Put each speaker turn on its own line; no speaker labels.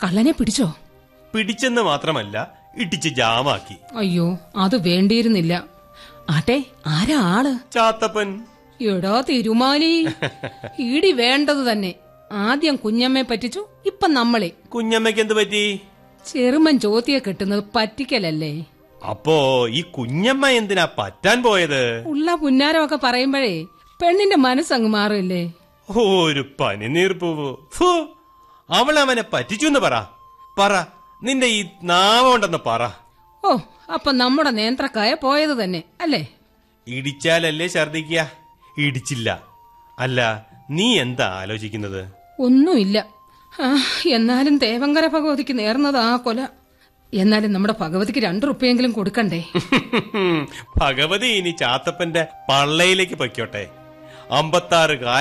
കള്ളനെ പിടിച്ചോ
പിടിച്ചെന്ന് മാത്രമല്ല ഇടിച്ച് ജാമാക്കി
അയ്യോ അത് വേണ്ടിയിരുന്നില്ല ആട്ടെ ആരാ ആള്
ചാത്തപ്പൻ
എടാ തിരുമാലി ഇടി വേണ്ടത് തന്നെ ആദ്യം കുഞ്ഞമ്മയെ പറ്റിച്ചു ഇപ്പൊ നമ്മളെ
കുഞ്ഞമ്മയ്ക്ക് എന്ത് പറ്റി
ചെറുമൻ ചോത്തിയെ കെട്ടുന്നത് പറ്റിക്കലല്ലേ
അപ്പോ ഈ കുഞ്ഞമ്മ എന്തിനാ പറ്റാൻ പോയത്
ഉള്ള പുന്നാരമൊക്കെ പറയുമ്പോഴേ പെണ്ണിന്റെ മനസ്സങ്ങ് മാറില്ലേ
ഒരു പനിനീർപ്പൂവോ ഫു അവൾ അവനെ പറ്റിച്ചു എന്ന് പറ പറ നിന്റെ ഈ നാവുണ്ടെന്ന് പറ
ഓ അപ്പൊ നമ്മുടെ നേന്ത്രക്കായ പോയത് തന്നെ അല്ലേ
ഇടിച്ചാലല്ലേ ഛർദിക്കുക ഇടിച്ചില്ല അല്ല നീ എന്താ ആലോചിക്കുന്നത്
ഒന്നുമില്ല ആ, എന്നാലും ദേവങ്കര ഭഗവതിക്ക് നേർന്നത് ആ കൊല എന്നാലും നമ്മുടെ ഭഗവതിക്ക് രണ്ടു റുപ്യെങ്കിലും കൊടുക്കണ്ടേ
ഭഗവതി ഇനി ചാത്തപ്പന്റെ പള്ളയിലേക്ക് പൊയ്ക്കോട്ടെ അമ്പത്താറ്